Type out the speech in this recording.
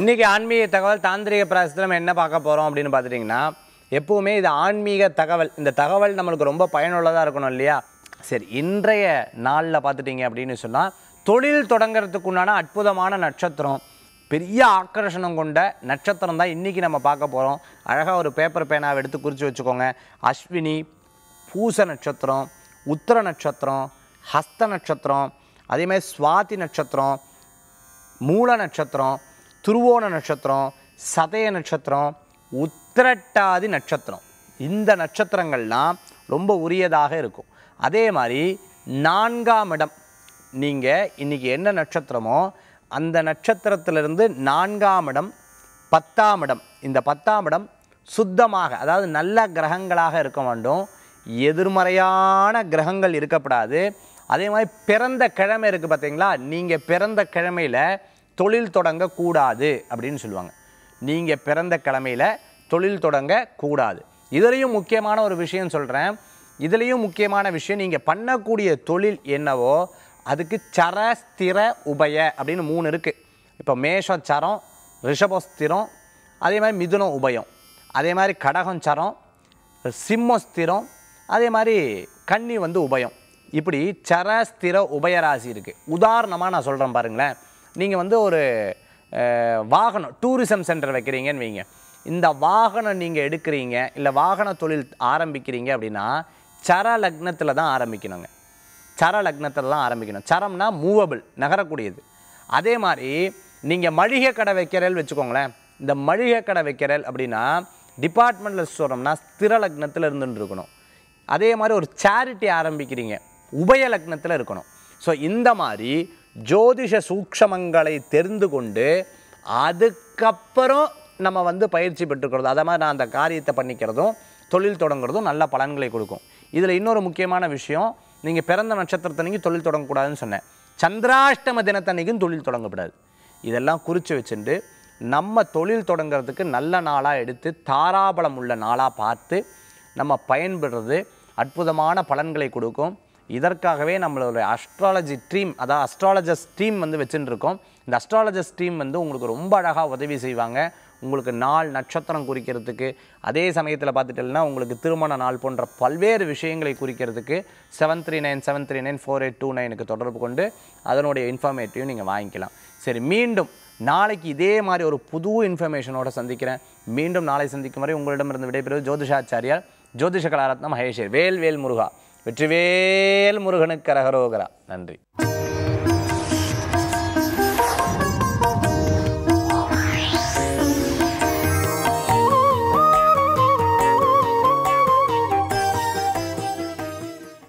இன்றைக்கி ஆன்மீக தகவல் தாந்திரிக பிராசத்தில் நம்ம என்ன பார்க்க போகிறோம் அப்படின்னு பார்த்துட்டிங்கன்னா எப்பவுமே இது ஆன்மீக தகவல் இந்த தகவல் நம்மளுக்கு ரொம்ப பயனுள்ளதாக இருக்கணும் இல்லையா சரி இன்றைய நாளில் பார்த்துட்டிங்க அப்படின்னு சொன்னால் தொழில் தொடங்குறதுக்கு உண்டான அற்புதமான நட்சத்திரம் பெரிய ஆக்கர்ஷணம் கொண்ட நட்சத்திரம் தான் இன்றைக்கி நம்ம பார்க்க போகிறோம் அழகாக ஒரு பேப்பர் பேனாவை எடுத்து குறித்து வச்சுக்கோங்க அஸ்வினி பூச நட்சத்திரம் உத்திர நட்சத்திரம் ஹஸ்த நட்சத்திரம் அதே மாதிரி சுவாதி நட்சத்திரம் மூல நட்சத்திரம் துருவோண நட்சத்திரம் சதய நட்சத்திரம் உத்திரட்டாதி நட்சத்திரம் இந்த நட்சத்திரங்கள்லாம் ரொம்ப உரியதாக இருக்கும் அதே மாதிரி நான்காம் இடம் நீங்கள் இன்றைக்கி என்ன நட்சத்திரமோ அந்த நட்சத்திரத்திலிருந்து நான்காம் இடம் பத்தாம் இடம் இந்த பத்தாம் இடம் சுத்தமாக அதாவது நல்ல கிரகங்களாக இருக்க வேண்டும் எதிர்மறையான கிரகங்கள் இருக்கக்கூடாது அதே மாதிரி பிறந்த கிழமை இருக்குது பார்த்தீங்களா நீங்கள் பிறந்த கிழமையில் தொழில் தொடங்கக்கூடாது அப்படின்னு சொல்லுவாங்க நீங்கள் பிறந்த கிழமையில் தொழில் தொடங்க கூடாது இதுலேயும் முக்கியமான ஒரு விஷயம் சொல்கிறேன் இதுலேயும் முக்கியமான விஷயம் நீங்கள் பண்ணக்கூடிய தொழில் என்னவோ அதுக்கு சர ஸ்திர உபய அப்படின்னு மூணு இருக்குது இப்போ மேஷம் சரம் ரிஷபஸ்திரம் அதே மாதிரி மிதுனம் உபயம் அதே மாதிரி கடகம் சரம் சிம்மஸ்திரம் அதே மாதிரி கன்னி வந்து உபயம் இப்படி சர ஸ்திர உபயராசி இருக்குது உதாரணமாக நான் சொல்கிறேன் பாருங்களேன் நீங்கள் வந்து ஒரு அஹ், வாகனம் டூரிசம் சென்டர் வைக்கிறீங்கன்னு வைங்க இந்த வாகனம் நீங்கள் எடுக்கிறீங்க இல்லை வாகன தொழில் ஆரம்பிக்கிறீங்க அப்படின்னா சர லக்னத்தில் தான் ஆரம்பிக்கணுங்க சர லக்னத்தில் தான் ஆரம்பிக்கணும் சரம்னா மூவபிள் நகரக்கூடியது அதே மாதிரி நீங்கள் மளிகை கடை வைக்கிறேன்னு வச்சுக்கோங்களேன் இந்த மளிகை கடை வைக்கிறேன் அப்படின்னா டிபார்ட்மெண்ட்டில் சொல்கிறோம்னா ஸ்திர லக்னத்தில் இருந்துட்டு இருக்கணும் அதே மாதிரி ஒரு சேரிட்டி ஆரம்பிக்கிறீங்க உபய லக்னத்தில் இருக்கணும் ஸோ இந்த மாதிரி ஜோதிஷ சூக்ஷமங்களை தெரிந்து கொண்டு அதுக்கப்புறம் நம்ம வந்து பயிற்சி பெற்றுக்கிறது அதே மாதிரி நான் அந்த காரியத்தை பண்ணிக்கிறதும் தொழில் தொடங்குறதும் நல்ல பலன்களை கொடுக்கும் இதில் இன்னொரு முக்கியமான விஷயம் நீங்கள் பிறந்த நட்சத்திரத்தன்னைக்கு தொழில் தொடங்கக்கூடாதுன்னு சொன்னேன் சந்திராஷ்டம தினத்தன்னைக்கும் தொழில் தொடங்கக்கூடாது இதெல்லாம் குறித்து வச்சுட்டு நம்ம தொழில் தொடங்குறதுக்கு நல்ல நாளாக எடுத்து தாராபலம் உள்ள நாளாக பார்த்து நம்ம பயன்படுறது அற்புதமான பலன்களை கொடுக்கும் இதற்காகவே நம்மளோட அஸ்ட்ராலஜி டீம் அதாவது அஸ்ட்ராலஜர்ஸ் டீம் வந்து வச்சுட்டு இருக்கோம் இந்த அஸ்ட்ராலஜர்ஸ் டீம் வந்து உங்களுக்கு ரொம்ப அழகாக உதவி செய்வாங்க உங்களுக்கு நாள் நட்சத்திரம் குறிக்கிறதுக்கு அதே சமயத்தில் பார்த்துட்டீங்கன்னா உங்களுக்கு திருமண நாள் போன்ற பல்வேறு விஷயங்களை குறிக்கிறதுக்கு seven three nine seven three nine four eight two நைனுக்கு தொடர்பு கொண்டு அதனுடைய இன்ஃபர்மேட்டிவ் நீங்கள் வாங்கிக்கலாம் சரி மீண்டும் நாளைக்கு இதே மாதிரி ஒரு புது இன்ஃபர்மேஷனோட சந்திக்கிறேன் மீண்டும் நாளை சந்திக்கும் வரை உங்களிடமிருந்து விடைபெறுவது ஜோதிஷாச்சாரியார் ஜோதிஷ கலாரத்னம் மகேஷர் வேல் வேல் முருகா வெற்றிவேல் முருகனுக்கு அரகரோகரா நன்றி